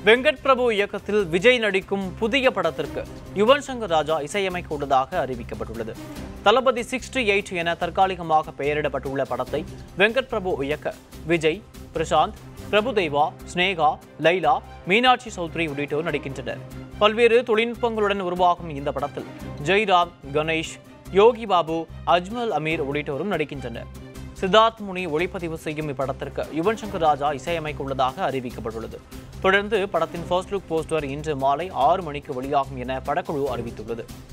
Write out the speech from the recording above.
வெங்கட் பிரபு இயக்கத்தில் விஜய் நடிக்கும் புதிய படத்திற்கு யுவன் சங்கர் ராஜா இசையமைக்க உள்ளதாக அறிவிக்கப்பட்டுள்ளது தளபதி சிக்ஸ்டி எயிட் என தற்காலிகமாக பெயரிடப்பட்டுள்ள படத்தை வெங்கட் பிரபு இயக்க விஜய் பிரசாந்த் பிரபுதேவா ஸ்னேகா லைலா மீனாட்சி சௌத்ரி உள்ளிட்டோர் நடிக்கின்றனர் பல்வேறு தொழில்நுட்பங்களுடன் உருவாகும் இந்த படத்தில் ஜெய்ராம் கணேஷ் யோகி பாபு அஜ்மல் அமீர் உள்ளிட்டோரும் நடிக்கின்றனர் சித்தார்த் முனி ஒளிப்பதிவு செய்யும் இப்படத்திற்கு யுவன் சங்கர் ராஜா இசையமைக்க உள்ளதாக அறிவிக்கப்பட்டுள்ளது தொடர்ந்து படத்தின் ஃபர்ஸ்ட் லுக் போஸ்டர் இன்று மாலை ஆறு மணிக்கு வெளியாகும் என படக்குழு அறிவித்துள்ளது